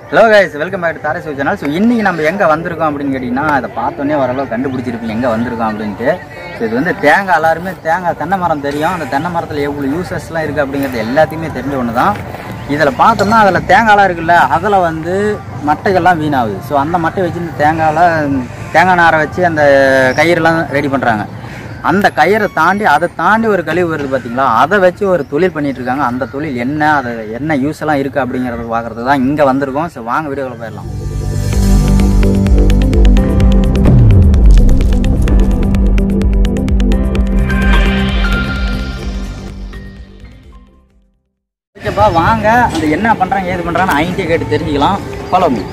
Hello guys welcome back to Thare Siva channel so இன்னைக்கு நம்ம எங்கே வந்திருக்கோம் அப்படின்னு கேட்டிங்கன்னா அதை பார்த்தோன்னே ஓரளவு கண்டுபிடிச்சிருப்பீங்க எங்கே வந்திருக்கோம் அப்படின்ட்டு ஸோ இது வந்து தேங்காய் எல்லாருமே தேங்காய் தென்னை மரம் தெரியும் அந்த தென்னை மரத்தில் எவ்வளோ யூசஸ்லாம் இருக்குது அப்படிங்கிறது எல்லாத்தையுமே தெரிஞ்ச ஒன்று தான் இதில் பார்த்தோம்னா அதில் தேங்காய்லாம் இருக்குல்ல அதில் வந்து மட்டைகள்லாம் வீணாகுது ஸோ அந்த மட்டை வச்சு இந்த தேங்காயில் தேங்காய் நாரை வச்சு அந்த கயிறுலாம் ரெடி பண்ணுறாங்க அந்த கயிறை தாண்டி அதை தாண்டி ஒரு கழிவு வருது பார்த்தீங்களா அதை வச்சு ஒரு தொழில் பண்ணிட்டு இருக்காங்க அந்த தொழில் என்ன அது என்ன யூஸ் எல்லாம் இருக்குது அப்படிங்கிறத பார்க்கறது தான் இங்கே வந்திருக்கோம் ஸோ வாங்க வீடியோவில் போயிடலாம் ஓகேப்பா வாங்க அந்த என்ன பண்ணுறாங்க ஏது பண்ணுறாங்கன்னு ஐண்டியை கேட்டு தெரிஞ்சுக்கலாம் ஃபாலோ மீ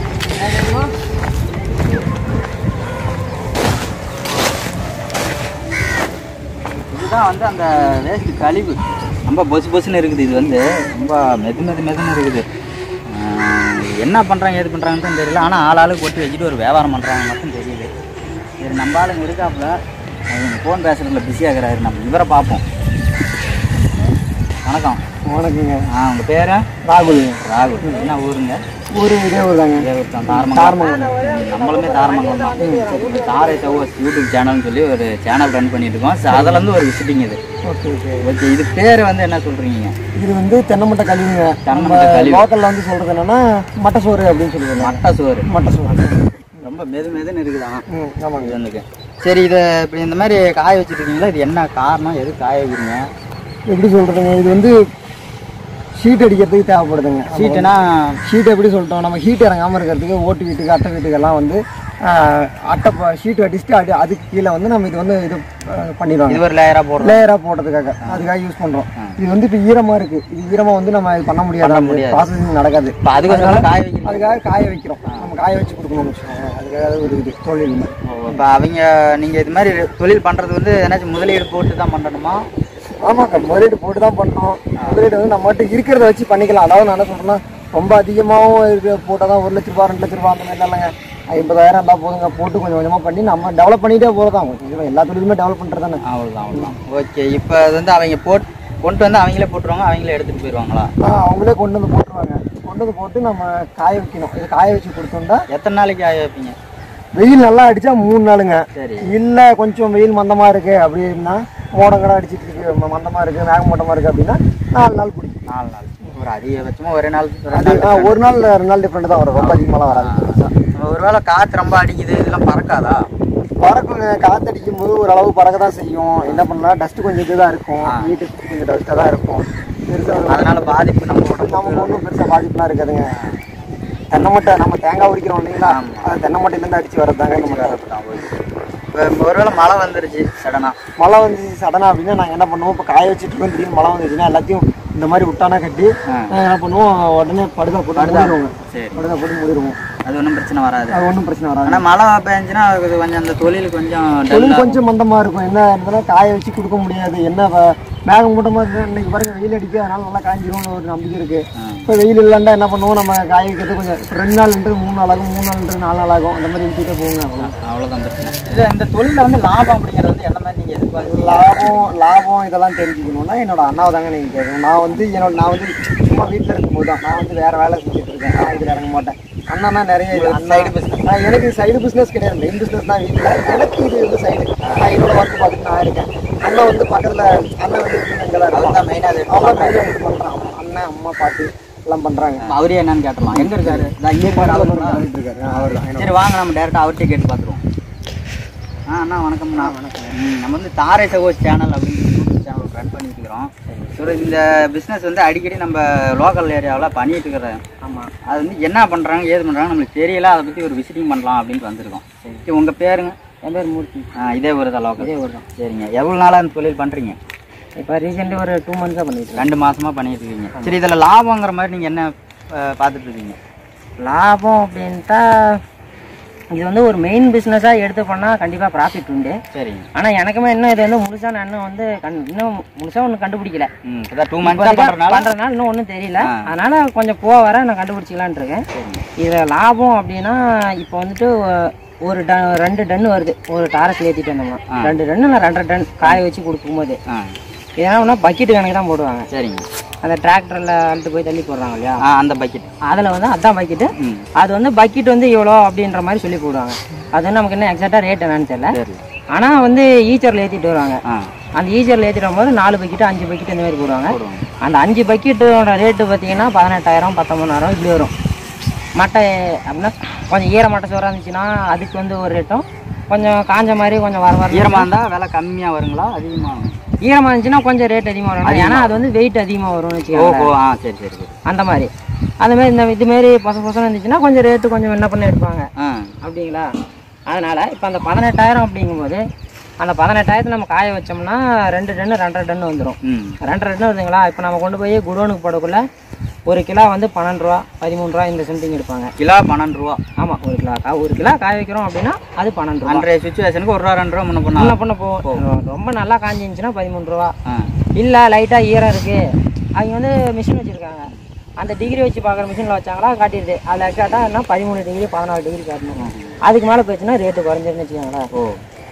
இதுதான் வந்து அந்த வேஸ்ட் கழிவு ரொம்ப பொசு பொசுன்னு இருக்குது இது வந்து ரொம்ப மெது மெது மெதுன்னு இருக்குது ஆஹ் என்ன பண்ணுறாங்க ஏது பண்ணுறாங்கன்னு தெரியல ஆனால் ஆள் ஆளுக்கு கொட்டி வச்சுட்டு ஒரு வியாபாரம் பண்ணுறாங்க மட்டும் தெரியுது சரி நம்ம ஆளுங்க இருக்காப்புல அவங்க ஃபோன் பேசுறதுல பிஸியாக இருக்கிறாரு நம்ம இவரை பார்ப்போம் வணக்கம் வணக்கங்க ஆ உங்கள் பேர் ராகுல் ராகுல் என்ன ஊருங்க ஊர் இதே ஊர் தாங்க இதே ஊர் தான் தாரமங்கலம் நம்மளுமே தாரமங்கலம் தான் இந்த தாரை சவோஸ் யூடியூப் சேனல்னு சொல்லி ஒரு சேனல் ரன் பண்ணிட்டு இருக்கோம் ஸோ அதில் இருந்து ஒரு விசிட்டிங் இது ஓகே ஓகே ஓகே இது பேர் வந்து என்ன சொல்றீங்க இது வந்து தென்னமட்டை கழிவுங்க தென்னமட்டை கழிவு. லோக்கல்ல வந்து சொல்றது என்னன்னா மட்டை சோறு அப்படின்னு சொல்லுவாங்க மட்டை சோறு மட்டை சோறு ரொம்ப மெது மெதுன்னு இருக்குதான் ம் ஆமாங்க இது வந்துக்கு சரி இதை இப்படி இந்த மாதிரி காய வச்சுட்டு இருக்கீங்களா இது என்ன காரணம் எது காய வைக்கிறீங்க எப்படி சொல்றதுங்க இது வந்து ஷீட் அடிக்கிறதுக்கு தேவைப்படுதுங்க சீட்டுனா ஷீட் எப்படி சொல்லிட்டோம் நம்ம ஹீட் இறங்காம இருக்கிறதுக்கு ஓட்டு வீட்டுக்கு அட்டை வீட்டுக்கெல்லாம் வந்து ஆஹ், அட்டை ஷீட் அடிச்சுட்டு அடி அதுக்கு கீழே வந்து நம்ம இது வந்து இது ஆஹ், பண்ணிடுவாங்க இது ஒரு லேயரா போடுறோம் லேயரா போடுறதுக்காக அதுக்காக யூஸ் பண்றோம் இது வந்து இப்போ ஈரமா இருக்கு இது ஈரமா வந்து நம்ம இது பண்ண முடியாது முடியாது. ப்ராசஸிங் நடக்காது இப்போ அதுக்கு காய வைக்கிறீங்க அதுக்காக காய வைக்கிறோம் நம்ம காய வச்சு கொடுக்கணும்னு வச்சுக்கோங்க அதுக்காக ஒரு இது தொழில் மாதிரி. இப்போ அவங்க நீங்கள் இது மாதிரி தொழில் பண்ணுறது வந்து ஏதாச்சும் முதலீடு போட்டு தான் பண்ணணுமா ஆமாக்கா முதலீடு போட்டு தான் பண்றோம் முதலீடு வந்து நம்மகிட்ட இருக்கிறத வச்சு பண்ணிக்கலாம் அதாவது நான் என்ன சொல்றேன்னா ரொம்ப அதிகமாகவும் இருக்க போட்டால் தான் ஒரு லட்ச ரூபா ரெண்டு லட்ச ரூபா அந்த மாதிரி இல்லைங்க ஐம்பதாயிரம் இருந்தால் போதுங்க போட்டு கொஞ்சம் கொஞ்சமாக பண்ணி நம்ம டெவலப் பண்ணிட்டே போகிறதான் கொஞ்சம் எல்லா தொழிலுமே டெவலப் பண்ணுறது தானே அவ்வளோதான் அவ்வளோதான் ஓகே இப்போ அது வந்து அவங்க போட் கொண்டு வந்து அவங்களே போட்டுருவாங்க அவங்களே எடுத்துகிட்டு போயிடுவாங்களா ஆ, அவங்களே கொண்டு வந்து போட்டுருவாங்க கொண்டு வந்து போட்டு நம்ம காய வைக்கணும் இது காய வச்சு கொடுத்தோம்னா எத்தனை நாளைக்கு காய வைப்பீங்க வெயில் நல்லா அடிச்சா மூணு நாளுங்க சரி இல்ல கொஞ்சம் வெயில் மந்தமா இருக்கு அப்படின்னா மோடங்கடா அடிச்சிட்டு இருக்கு ம- மந்தமா இருக்கு மேகமூட்டமா இருக்கு அப்படின்னா நாலு நாள் பிடிக்கும் நாலு நாள் ஒரு அதிகபட்சமாக ஒரே நாள் ரெண்டு அது நாள் ஆ, ஒரு நாள் ரெண்டு நாள் டிஃப்ரெண்ட் தான் வரும் ரொம்ப அதிகமாலாம் வராது ஒருவேளை காற்று ரொம்ப அடிக்குது இதெல்லாம் பறக்காதா பறக்குங்க காத்தடிக்கும் போது ஒரு அளவு பறக்க தான் செய்யும் என்ன பண்ணலாம் டஸ்ட் கொஞ்சம் இதுதான் இருக்கும் வீட்டு சுத்தி கொஞ்சம் டஸ்ட்டாக தான் இருக்கும் பெருசா அதனால பாதிப்பு நம்ம உடம்பு நமக்கு ஒன்றும் பெருசா பாதிப்புலாம் இருக்காதுங்க தென்னை மட்டை நம்ம தேங்காய் உரிக்கிறோம் இல்லைங்களா அது தென்னை மட்டையிலேருந்து அடிச்சு வர்றதாங்க நம்ம இப்போ ஒருவேளை மழை வந்துருச்சு சடனா மழை வந்து சடனா அப்படின்னா நாங்கள் என்ன பண்ணுவோம் இப்போ காய வச்சுட்டு இருக்கோம் திடீர்னு மழை வந்துச்சுன்னா எல்லாத்தையும் இந்த மாதிரி விட்டானா கட்டி நாங்கள் என்ன பண்ணுவோம் உடனே படுதா போட்டு மூடிடுவோங்க சரி படுதா போட்டு மூடிடுவோம் அது ஒன்றும் பிரச்சனை வராது அது ஒன்றும் பிரச்சனை வராது ஆனால் மழை பெஞ்சுன்னா அது கொஞ்சம் அந்த தொழில் கொஞ்சம் தொழில் டல்லா கொஞ்சம் மந்தமாக இருக்கும் என்ன இருந்தாலும் காய வச்சு கொடுக்க முடியாது என்ன வ- மேகம் மூட்டமாக இருக்கு இன்னைக்கு பாருங்க வெயில் அடிக்கு அதனால நல்லா காய்ஞ்சிரும்னு ஒரு நம்பிக்கை இருக்கு இப்போ வெயில் இல்லைன்னா என்ன பண்ணுவோம் நம்ம காய வைக்கிறது கொஞ்சம் இப்ப ரெண்டு நாள்ன்றது மூணு நாள் ஆகும் மூணு நாள்ன்றது நாலு நாள் ஆகும் அந்த மாதிரி இழுத்துட்டே போங்க அவ்வளோ அவ்வளோதான் பிரச்சனை இது இந்த தொழிலில் வந்து லாபம் அப்படிங்கிறது வந்து என்ன மாதிரி நீங்கள் எதிர்பார்க்குறீங்க லாபம் லாபம் இதெல்லாம் தெரிஞ்சுக்கணும்னா என்னோட அண்ணாவை தாங்க நீங்கள் கேட்கணும் நான் வந்து என்னோட நான் வந்து சும்மா வீட்டில் இருக்கும்போது தான் நான் வந்து வேற வேலை செஞ்சுட்டு இருக்கேன் நான் இதில் இறங்க மாட்டேன் அண்ணா நிறைய இது சைடு பிஸ்னஸ் எனக்கு சைடு பிஸ்னஸ் கிடையாது மெயின் பிஸ்னஸ் தான் வீட்டில் எனக்கு இது வந்து சைடு நான் என்னோட ஒர்க் பார்த்துட்டு நான் இருக்கேன் அண்ணன் வந்து பக்கத்தில் அண்ணன் வந்து இங்கே தான் அவங்க தான் மெயினாக அது அவங்க மெயினாக இது பண்ணுறான் அண்ணன் அம்மா பாட்டு எல்லாம் பண்ணுறாங்க அவரே என்னன்னு கேட்டலாம் எங்கே இருக்காரு நான் இங்கே இருக்காரு அவரு கூட. இருக்காரு அவர் தான் சரி வாங்க நம்ம டேரெக்டாக அவர்கிட்ட கேட்டு பார்த்துருவோம் ஆ அண்ணா வணக்கம்ண்ணா வணக்கம் ம், நம்ம வந்து தாரை சகோஸ் சேனல் அப்படின்னு யூடியூப் சேனல் ரன் பண்ணிட்டு இருக்கிறோம் ஸோ இந்த பிஸ்னஸ் வந்து அடிக்கடி நம்ம லோக்கல் ஏரியாவில் பண்ணிட்டு இருக்கிறேன் ஆமாம் அது வந்து என்ன பண்ணுறாங்க ஏது பண்ணுறாங்க நம்மளுக்கு தெரியல அதை பற்றி ஒரு விசிட்டிங் பண்ணலாம் அப்படின்ட்டு வந்திருக்கோம் சரி உங்கள் பேருங்க என் பேர் மூர்த்தி ஆ இதே ஊர் தான் லோக்கல் இதே ஊர் தான் சரிங்க எவ்வளோ நாளாக இந்த தொழில் பண்ணுறீங்க இப்போ ரீசெண்டாக ஒரு டூ மந்த்ஸாக பண்ணிட்டு ரெண்டு மாசமா பண்ணிட்டு இருக்கீங்க சரி இதில் லாபங்கிற மாதிரி நீங்கள் என்ன அஹ், பார்த்துட்டு இருக்கீங்க லாபம் அப்படின்ட்டா இது வந்து ஒரு மெயின் பிஸ்னஸாக எடுத்து பண்ணால் கண்டிப்பாக ப்ராஃபிட் உண்டு சரிங்க ஆனால் எனக்குமே இன்னும் இது வந்து முழுசாக நான் இன்னும் வந்து கண் இன்னும் முழுசாக ஒன்றும் கண்டுபிடிக்கல ம் இப்போ டூ மந்த்ஸ் தான் பண்ணுறதுனால பண்ணுறதுனால இன்னும் ஒன்றும் தெரியல அதனால கொஞ்சம் போக வர நான் கண்டுபிடிச்சிக்கலான்னு இருக்கேன் இதில் லாபம் அப்படின்னா இப்போ வந்துட்டு ஒ- ஒரு டன் ரெண்டு டன் வருது ஒரு டாரஸ் ஏற்றிட்டு வந்தோம்னா ரெண்டு டன் இல்லை ரெண்டரை டன் காய வச்சு கொடுக்கும்போது ஆ இதெல்லாம் ஒன்றா பக்கெட் கணக்கு தான் போடுவாங்க சரிங்க அந்த டிராக்டரில் அழுத்து போய் தள்ளி போடுறாங்க இல்லையா ஆ அந்த பக்கெட் அதில் வந்து அதான் பக்கெட்டு ம் அது வந்து பக்கெட் வந்து இவ்வளோ அப்படின்ற மாதிரி சொல்லி போடுவாங்க அது வந்து நமக்கு என்ன எக்ஸாக்டாக ரேட் என்னன்னு தெரியல சரி ஆனால் வந்து ஈச்சரில் ஏற்றிட்டு வருவாங்க ஆ அந்த ஈச்சரில் ஏற்றிட்டு வரும்போது நாலு பக்கெட்டு அஞ்சு பக்கெட் இந்த மாதிரி போடுவாங்க போடுவாங்க அந்த அஞ்சு பக்கெட்டோட ரேட்டு பார்த்தீங்கன்னா பதினெட்டாயிரம் பத்தொம்பதாயிரம் இப்படி வரும் மட்டை அப்படின்னா கொஞ்சம் ஈர மட்டை சோறாக இருந்துச்சுன்னா அதுக்கு வந்து ஒரு ரேட்டும் கொஞ்சம் காஞ்ச மாதிரி கொஞ்சம் வர வர ஈரமாக இருந்தால் விலை கம்மியாக வருங்களா அதிகமாக ஈரமாக இருந்துச்சுன்னா கொஞ்சம் ரேட் அதிகமாக வரும் ஏன்னா அது வந்து வெயிட் அதிகமாக வரும்னு வச்சுக்கோங்க ஓஹோ ஆ சரி சரி சரி அந்த மாதிரி அந்த மாதிரி இந்த இதுமாரி பொச பொசன்னு இருந்துச்சுன்னா கொஞ்சம் ரேட்டு கொஞ்சம் என்ன பண்ணி எடுப்பாங்க ஆ அப்படிங்களா அதனால் இப்போ அந்த பதினெட்டாயிரம் அப்படிங்கும்போது அந்த பதினெட்டாயிரத்தை நம்ம காய வச்சோம்னா ரெண்டு டன்னு ரெண்டரை டன்னு வந்துடும் ம் ரெண்டரை டன்னு வருதுங்களா இப்போ நம்ம கொண்டு போய் குடோனுக்கு போடக்குள்ள ஒரு கிலோ வந்து பன்னெண்டு ரூபா பதிமூணு ரூபா இந்த சென்டிங் எடுப்பாங்க கிலோ பன்னெண்டு ரூபா ஆமாம் ஒரு கிலோ கா ஒரு கிலோ காய வைக்கிறோம் அப்படின்னா அது பன்னெண்டு ரூபா அன்றைய சுச்சுவேஷனுக்கு ஒரு ரூபா ரெண்டு ரூபா முன்ன நல்லா பண்ணலாம் பண்ண போகும் ரொம்ப நல்லா காஞ்சிருந்துச்சுன்னா பதிமூணு ரூபா ஆ இல்லை லைட்டாக ஈரம் இருக்குது அவங்க வந்து மிஷின் வச்சுருக்காங்க அந்த டிகிரி வச்சு பார்க்குற மிஷினில் வச்சாங்களா காட்டிடுது அதில் எக்ஸாக்டாக என்ன பதிமூணு டிகிரி பதினாலு டிகிரி காட்டணும் அதுக்கு மேலே போயிடுச்சுன்னா ரேட்டு குறைஞ்சிருன்னு வச்சுக்கோங்களேன் ஓ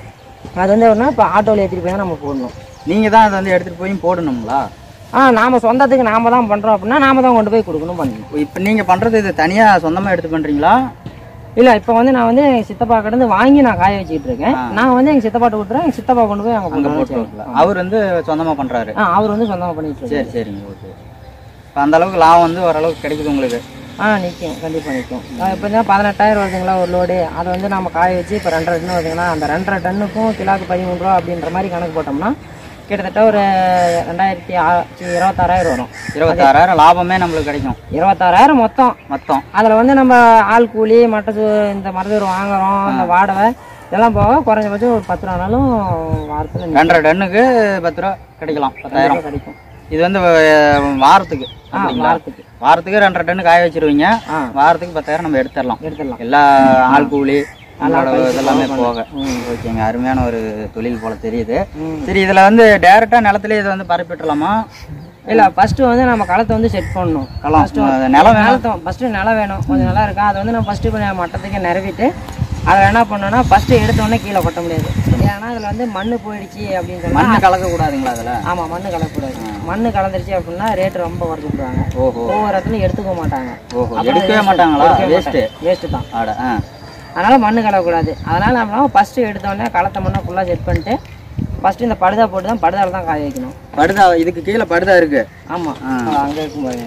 அது வந்து ஒன்றா இப்போ ஆட்டோவில் ஏற்றிட்டு போய் தான் நம்ம போடணும் நீங்கள் தான் அதை வந்து எடுத்துகிட்டு போய் போடணுங்களா ஆ நாம் சொந்தத்துக்கு நாம தான் பண்ணுறோம் அப்படின்னா நாம தான் கொண்டு போய் கொடுக்கணும் பண்ணணும் இப்போ நீங்கள் பண்ணுறது இது தனியாக சொந்தமாக எடுத்து பண்ணுறீங்களா இல்லை இப்போ வந்து நான் வந்து எங்கள் சித்தப்பா கிட்ட வாங்கி நான் காய வச்சுக்கிட்டு இருக்கேன் நான் வந்து எங்கள் சித்தப்பாட்ட விட்டுறேன் எங்கள் சித்தப்பா கொண்டு போய் அங்கே அங்கே போட்டு போட்டு அவர் வந்து சொந்தமாக பண்ணுறாரு ஆ அவர் வந்து சொந்தமாக பண்ணிட்டு இருக்காரு சரி சரிங்க ஓகே இப்போ அந்த அளவுக்கு லாபம் வந்து ஓரளவுக்கு கிடைக்குது உங்களுக்கு ஆ நிற்கும் கண்டிப்பாக நிற்கும் இப்போ தான் பதினெட்டாயிரம் வருதுங்களா ஒரு லோடு அதை வந்து நம்ம காய வச்சு இப்போ ரெண்டரை டன் வருதுங்களா அந்த ரெண்டரை டன்னுக்கும் கிலோக்கு பதிமூணு ரூபா அப்படின்ற மாதிரி கணக்கு போட்டோம்னா கிட்டத்தட்ட ஒரு ரெண்டாயிரத்தி ஆ சி, இருபத்தாறாயிரம் வரும் இருபத்தாறாயிரம் லாபமே நம்மளுக்கு கிடைக்கும் இருபத்தாறாயிரம் மொத்தம் மொத்தம் அதில் வந்து நம்ம ஆள் கூலி மட்டத்து இந்த மரத்தூர் வாங்குறோம் இந்த வாடகை இதெல்லாம் போக குறைஞ்சபட்சம் ஒரு பத்து ரூபானாலும் வாரத்தில் ரெண்டரை டன்னுக்கு பத்து ரூபா கிடைக்கலாம் பத்தாயிரம் கிடைக்கும் இது வந்து அஹ், வாரத்துக்கு ஆ அப்படிங்களா? வாரத்துக்கு வாரத்துக்கு ரெண்டரை டன்னு காய வச்சிருவீங்க ஆ வாரத்துக்கு பத்தாயிரம் நம்ம எடுத்துடலாம் எடுத்துடலாம் எல்லா ஆள் கூலி நம்மளோட பைசா இதெல்லாமே செலவு போக ஓகேங்க அருமையான ஒரு தொழில் போல தெரியுது ம். சரி இதுல வந்து டைரக்டா நிலத்திலே இதை வந்து பரப்பிட்டுலாமா இல்லை ஃபஸ்ட்டு வந்து நம்ம களத்தை வந்து செட் பண்ணணும் களம் First அஹ், நிலம் வேணும் நிலத்தம் ஃபஸ்ட்டு நிலம் வேணும் கொஞ்சம் நல்லா இருக்கா அதை வந்து நம்ம ஃபஸ்ட்டு கொஞ்சம் மட்டத்துக்கு நிரவிட்டு அதை என்ன பண்ணோம்னா ஃபஸ்ட்டு எடுத்தோடனே கீழே கொட்ட முடியாது ஏன்னா அதில் வந்து மண்ணு போயிடுச்சு அப்படின்னு சொன்னா மண்ணு கலக்க கூடாதுங்களா அதுல ஆமாம் மண்ணு கலக்கக்கூடாது மண்ணு கலந்துருச்சு அப்படின்னா ரேட் ரொம்ப குறைச்சி விடுவாங்க ஓஹோ ஒவ்வொரு இடத்துலையும் எடுத்துக்க மாட்டாங்க ஓஹோ எடுக்கவே மாட்டாங்களா வேஸ்ட் வேஸ்ட்டு தான் ஆட ஆ அதனால் மண்ணு கலக்கக்கூடாது அதனால் நம்ம ஃபஸ்ட்டு எடுத்தோடனே களத்தை மண்ணை ஃபுல்லாக செட் பண்ணிட்டு ஃபஸ்ட்டு இந்த படுதா போட்டு தான் படுதாவில் தான் காய வைக்கணும் படுதா இதுக்கு கீழே படுதா இருக்கு ஆமாம் அங்கே இருக்கும் பாருங்க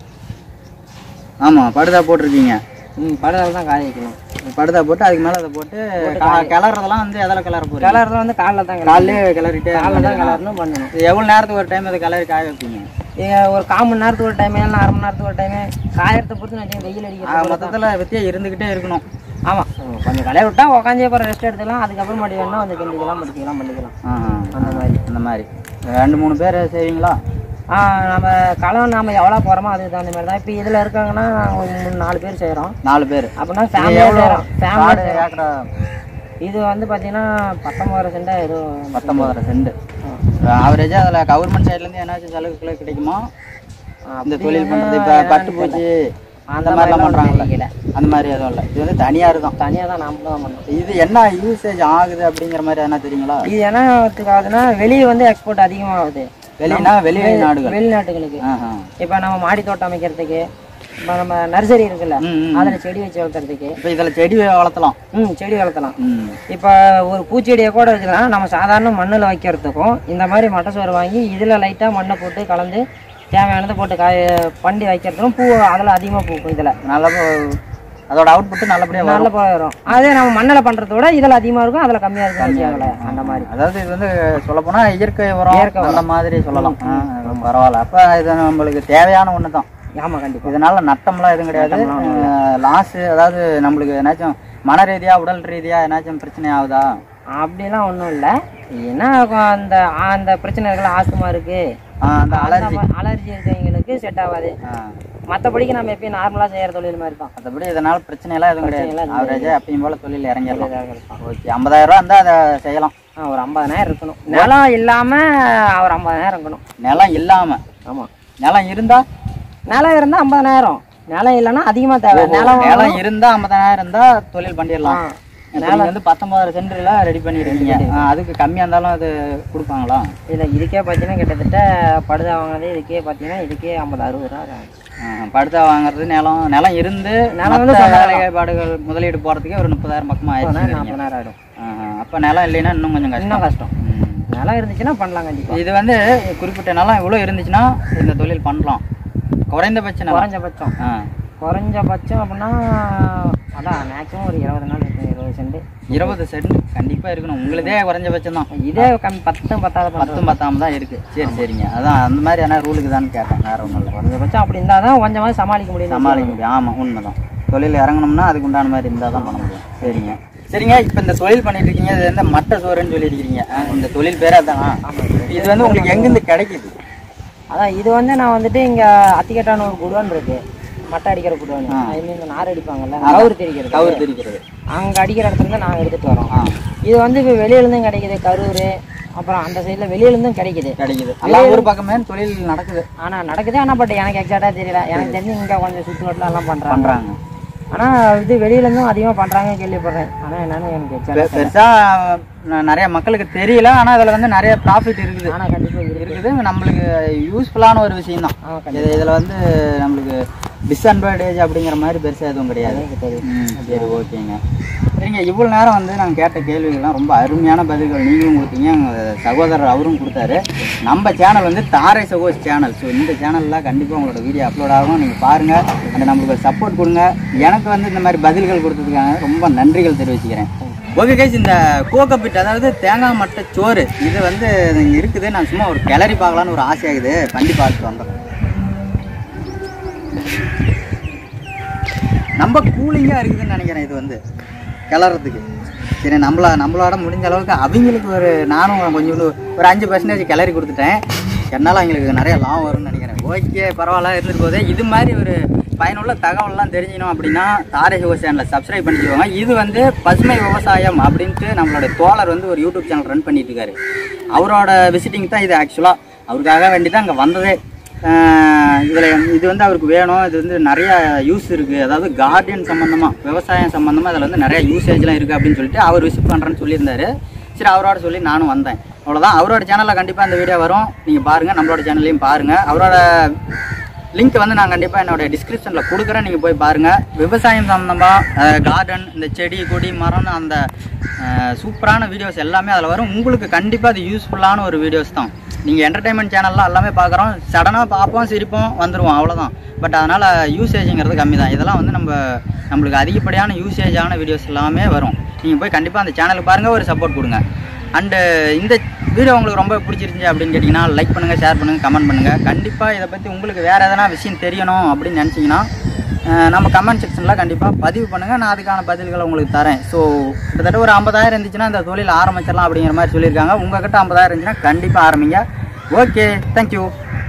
ஆமா படுதா போட்டிருக்கீங்க ம் படுதாவில் தான் காய வைக்கணும் படுதா போட்டு அதுக்கு மேல அதை போட்டு கா- கிளறதெல்லாம் வந்து எதில் கிளற போறீங்க கிளறது வந்து காலைல தான் கிளறணும் காலையிலே கிளறிட்டே காலைல தான் கிளறணும் பண்ணணும் இது எவ்வளவு நேரத்துக்கு ஒரு டைம் அதை கிளறி காய வைப்பீங்க இங்க ஒரு கால் மணி நேரத்துக்கு ஒரு டைம் இல்லை அரை மணி நேரத்துக்கு ஒரு டைம் காயறதை பொறுத்து நான் வெயில் ஆ, அடிக்கிறது மொத்தத்துல வித்தியா இருந்துகிட்டே இருக்கணும் ஆமாம் கொஞ்சம் கலைய விட்டா உட்காந்து அப்புறம் ரெஸ்ட் எடுத்துக்கலாம் அதுக்கப்புறம் மறுபடி வேணா வந்து கிண்டிக்கலாம் முடிக்கலாம் பண்ணிக்கலாம் ஆ, அந்த மாதிரி அந்த மாதிரி ரெண்டு மூணு பேர் செய்வீங்களா ஆ நம்ம களம் நாம எவ்வளோ போகிறோமோ அதுக்கு தகுந்த மாதிரி தான் இப்போ இதில் இருக்காங்கன்னா ஒரு மூணு நாலு பேர் செய்கிறோம் நாலு பேர் அப்படின்னா ஃபேமிலியாக செய்கிறோம் காடு ஃபேமிலி ஏக்கரா இது வந்து பார்த்தீங்கன்னா பத்தொம்பது சென்டா ஏதோ பத்தொன்பதரை சென்ட் ஆவரேஜா அதுல கவர்மெண்ட் சைட்ல இருந்து ஏதாச்சும் செலவுக்குள்ள கிடைக்குமா இந்த தொழில் பண்றது இப்ப பட்டுப்பூச்சி அந்த மாதிரிலாம் பண்றாங்கல்ல தெரியல அந்த மாதிரி எதுவும் இல்லை இது வந்து தனியார் தான் தனியாக தான் நாம தான் பண்ணணும் இது என்ன யூசேஜ் ஆகுது அப்படிங்கிற மாதிரி எதனா தெரியுங்களா இது என்ன ஆகுதுன்னா வெளியே வந்து எக்ஸ்போர்ட் அதிகமாகுது வெளியினா வெளி நாடுகள் வெளிநாட்டுகளுக்கு ஆஹா. இப்போ நம்ம மாடி தோட்டம் அமைக்கிறதுக்கு இப்போ நம்ம நர்சரி இருக்குல்ல ம், ம். அதில் செடி வச்சு வளர்த்துறதுக்கு இப்ப இதுல செடி வளர்த்தலாம் ம் செடி வளர்த்தலாம் ம். இப்போ ஒரு பூச்செடியை கூட வச்சுக்கலாம் நம்ம சாதாரண மண்ணில் வைக்கிறதுக்கும் இந்த மாதிரி மட்டை சோறு வாங்கி இதில் லைட்டாக மண்ணை போட்டு கலந்து தேவையானதை போட்டு காய பண்ணி வைக்கிறதுக்கும் பூ அதில் அதிகமாக பூக்கும் இதில் நல்ல ப- அதோட அவுட்புட் நல்லபடியா வரும் நல்ல பூ வரும் அதே நம்ம மண்ணில் பண்ணுறத விட இதில் அதிகமாக இருக்கும் அதில் கம்மியாக இருக்கும் வச்சுக்கோங்கள அந்த மாதிரி அதாவது இது வந்து சொல்ல போனா இயற்கை உரம் இயற்கை அந்த மாதிரி சொல்லலாம் ஆ, பரவாயில்ல அப்ப இது நம்மளுக்கு தேவையான ஒண்ணு தான் ஆமாம் கண்டிப்பாக இதனால நட்டம்லாம் எதுவும் கிடையாது லாஸ் அதாவது நம்மளுக்கு ஏதாச்சும் மன ரீதியா உடல் ரீதியா ஏதாச்சும் பிரச்சனை ஆகுதா அப்படிலாம் ஒன்றும் இல்லை என்ன ஆகும் அந்த அந்த பிரச்சனை இருக்குல்ல ஆஸ்துமா இருக்கு ஆ, அந்த அலர்ஜி அலர்ஜி இருக்கவங்களுக்கு செட் ஆகாது மற்றபடிக்கு நம்ம எப்பயும் நார்மலாக செய்கிற தொழில் மாதிரி தான் மற்றபடி இதனால பிரச்சனை எல்லாம் எதுவும் பிரச்சனை கிடையாது எல்லாம் ஆவரேஜா எப்பயும் போல தொழில் இறங்கிடலாம் இருக்கும். ஓகே ஐம்பதாயிரம் ரூபா இருந்தா அதை செய்யலாம் ஆ, ஒரு ஐம்பதாயிரம் இருக்கணும் நிலம் இல்லாமல் ஒரு ஐம்பதாயிரம் இருக்கணும் நிலம் இல்லாம ஆமாம் நிலம் இருந்தா நிலம் இருந்தால் ஐம்பதாயிரம் நிலம் இல்லைன்னா அதிகமாக தேவை நிலம் நிலம் இருந்தா ஐம்பதாயிரம் இருந்தா தொழில் பண்ணிடலாம் இப்போ நீங்க வந்து பத்தொன்பதாயிரம் சென்டர்ல ரெடி பண்ணிருக்கீங்க ஆ, அதுக்கு கம்மியா இருந்தாலும் அது கொடுப்பாங்களா இல்லை இதுக்கே பார்த்தீங்கன்னா கிட்டத்தட்ட படுதா வாங்கினதே இதுக்கே பார்த்தீங்கன்னா இதுக்கே ஐம்பது அறுபது ரூபா ஆகும். ஆ, படுதா வாங்குறது நிலம் நிலம் இருந்து நிலம் வந்து மத்த சொந்தம். வேலைப்பாடுகள் முதலீடு போறதுக்கே ஒரு முப்பதாயிரம் பக்கமா ஆயிடுச்சு நாற்பதாயிரம் ஆகிடும் அப்ப நிலம் இல்லைன்னா இன்னும் கொஞ்சம் கஷ்டம் இன்னும் கஷ்டம் ம். நிலம் இருந்துச்சுன்னா பண்ணலாம் கண்டிப்பாக இது வந்து குறிப்பிட்ட நிலம் இவ்வளோ இருந்துச்சுன்னா இந்த தொழில் பண்ணலாம் குறைந்தபட்ச நிலம் குறைஞ்சபட்சம் ஆ குறைஞ்சபட்சம் அப்படின்னா அதான் மேக்ஸிமம் ஒரு இருபது நாள் இருக்கும் இருபது சென்ட் இருபது சென்ட் கண்டிப்பா இருக்கணும் உங்களுதே குறைஞ்சபட்சம் தான் இதே கம்மி பத்து பத்தாவது பண்ணுறது பத்தும் பத்தாம தான் இருக்கு சரி சரிங்க அதான் அந்த மாதிரி ஆனால் ரூலுக்கு தான் கேட்டேன் வேற ஒன்றும் இல்லை குறைஞ்சபட்சம் அப்படி இருந்தால் தான் கொஞ்சமாவது சமாளிக்க முடியும் சமாளிக்க முடியும் ஆமாம் உண்மைதான் தொழில் இறங்கணும்னா அதுக்கு உண்டான மாதிரி இருந்தால் தான் பண்ண முடியும் சரிங்க சரிங்க இப்போ இந்த தொழில் பண்ணிட்டு இருக்கீங்க இது வந்து மட்டை சோறுன்னு சொல்லியிருக்கீங்க ஆ, இந்த தொழில் பேரே அதானா இது வந்து உங்களுக்கு எங்கேருந்து கிடைக்குது அதான் இது வந்து நான் வந்துட்டு இங்கே அத்திக்கட்டான ஒரு குடுவான் இருக்கு மட்டை அடிக்கிற குடுவான் ஐ மீன் நார் அடிப்பாங்கல்ல கவுரு தெரிக்கிறது கவர் தெரிக்கிறது அங்கே அடிக்கிற இடத்துல இருந்து நாங்கள் எடுத்துட்டு வரோம் ஆ இது வந்து இப்போ வெளியிலேருந்தும் கிடைக்குது கரூர் அப்புறம் அந்த சைடில் வெளியிலேருந்தும் கிடைக்குது கிடைக்குது எல்லா ஊர் பக்கமே தொழில் நடக்குது ஆனால் நடக்குது ஆனால் பட் எனக்கு எக்ஸாக்டாக தெரியல எனக்கு தெரிஞ்சு இங்கே கொஞ்சம் சுற்றுவட்டில் எல்லாம் பண்ணுறாங்க பண்ணுறாங்க ஆனால் இது வெளியிலேருந்தும் அதிகமாக பண்ணுறாங்க கேள்விப்படுறேன் ஆனால் என்னன்னு எனக்கு எக்ஸாக்டாக பெருசா ந- நிறைய மக்களுக்கு தெரியல ஆனா அதுல வந்து நிறைய ப்ராஃபிட் இருக்குது ஆனால் கண்டிப்பாக இருக்கு இருக்குது நம்மளுக்கு யூஸ்ஃபுல்லான ஒரு விஷயம் தான் ஆ இது இதுல வந்து நம்மளுக்கு டிஸ்அட்வான்டேஜ் அப்படிங்கிற மாதிரி பெருசா எதுவும் கிடையாது எனக்கு தெரியும் ம், சரி ஓகேங்க சரிங்க இவ்வளோ நேரம் வந்து நாங்கள் கேட்ட கேள்விகள்லாம் ரொம்ப அருமையான பதில்கள் நீங்களும் கொடுத்தீங்க எங்கள் சகோதரர் அவரும் கொடுத்தாரு நம்ம சேனல் வந்து தாரை சகோஸ் சேனல் ஸோ இந்த சேனலில் கண்டிப்பாக உங்களோட வீடியோ அப்லோட் ஆகும் நீங்கள் பாருங்கள் அந்த நம்மளுக்கு சப்போர்ட் கொடுங்க எனக்கு வந்து இந்த மாதிரி பதில்கள் கொடுத்ததுக்காக ரொம்ப நன்றிகள் தெரிவிச்சுக்கிறேன் ஓகே கைஸ் இந்த கோகப்பிட் அதாவது தேங்காய் மட்டை சோறு இது வந்து இங்க இருக்குது நான் சும்மா ஒரு கிளறி பார்க்கலான்னு ஒரு ஆசையாகுது பண்ணி பார்த்துட்டு வந்துடுறேன் நம்ம கூலிங்காக இருக்குதுன்னு நினைக்கிறேன் இது வந்து கிளறதுக்கு சரி நம்மள நம்மளோட முடிஞ்ச அளவுக்கு அவங்களுக்கு ஒரு நானும் கொஞ்சோண்டு ஒரு அஞ்சு பர்சன்டேஜ் கிளறி கொடுத்துட்டேன் என்னால் அவங்களுக்கு நிறைய லாபம் வரும்னு நினைக்கிறேன் ஓகே பரவாயில்ல இருந்துட்டு போதே இது மாதிரி ஒரு பயனுள்ள தகவல்லாம் தெரிஞ்சுக்கணும் அப்படின்னா தாரை சிவ சேனலை சப்ஸ்கிரைப் பண்ணிக்கோங்க இது வந்து பசுமை விவசாயம் அப்படின்ட்டு நம்மளோட தோழர் வந்து ஒரு யூடியூப் சேனல் ரன் பண்ணிட்டு இருக்காரு அவரோட விசிட்டிங் தான் இது ஆக்சுவலாக அவருக்காக வேண்டி தான் அங்கே வந்ததே இதில் இது வந்து அவருக்கு வேணும் இது வந்து நிறைய யூஸ் இருக்குது அதாவது கார்டன் சம்மந்தமாக விவசாயம் சம்மந்தமாக இதில் வந்து நிறைய யூசேஜ்லாம் இருக்குது அப்படின்னு சொல்லிட்டு அவர் விசிட் பண்ணுறேன்னு சொல்லியிருந்தாரு சரி அவரோட சொல்லி நானும் வந்தேன் அவ்வளோதான் அவரோட சேனலில் கண்டிப்பாக இந்த வீடியோ வரும் நீங்கள் பாருங்கள் நம்மளோட சேனல்லையும் பாருங்கள் அவரோட லிங்க் வந்து நான் கண்டிப்பாக என்னோட டிஸ்கிரிப்ஷனில் கொடுக்குறேன் நீங்கள் போய் பாருங்கள் விவசாயம் சம்மந்தமாக கார்டன் இந்த செடி கொடி மரம்னு அந்த அஹ், சூப்பரான வீடியோஸ் எல்லாமே அதில் வரும் உங்களுக்கு கண்டிப்பாக அது யூஸ்ஃபுல்லான ஒரு வீடியோஸ் தான் நீங்கள் என்டர்டைன்மெண்ட் சேனல்லாம் எல்லாமே பார்க்குறோம் சடனாக பார்ப்போம் சிரிப்போம் வந்துடுவோம் அவ்வளோதான் பட் அதனால் யூசேஜுங்கிறது கம்மி தான் இதெல்லாம் வந்து நம்ம நம்மளுக்கு அதிகப்படியான யூசேஜான வீடியோஸ் எல்லாமே வரும் நீங்கள் போய் கண்டிப்பாக அந்த சேனலுக்கு பாருங்கள் ஒரு சப்போர்ட் கொடுங்க அண்டு இந்த வீடியோ உங்களுக்கு ரொம்ப பிடிச்சிருந்துச்சி அப்படின்னு கேட்டிங்கன்னா லைக் பண்ணுங்கள் ஷேர் பண்ணுங்கள் கமெண்ட் பண்ணுங்கள் கண்டிப்பாக இதை பற்றி உங்களுக்கு வேறு எதனா விஷயம் தெரியணும் அப்படின்னு நினச்சிங்கன்னா அஹ், நம்ம கமெண்ட் செக்ஷனில் கண்டிப்பாக பதிவு பண்ணுங்கள் நான் அதுக்கான பதில்களை உங்களுக்கு தரேன் ஸோ கிட்டத்தட்ட ஒரு ஐம்பதாயிரம் இருந்துச்சுன்னா இந்த தொழில் ஆரம்பிச்சிடலாம் அப்படிங்கிற மாதிரி சொல்லியிருக்காங்க உங்ககிட்ட ஐம்பதாயிரம் இருந்துச்சுன்னா கண்டிப்பாக ஆரம்பிங்க ஓகே தேங்க்யூ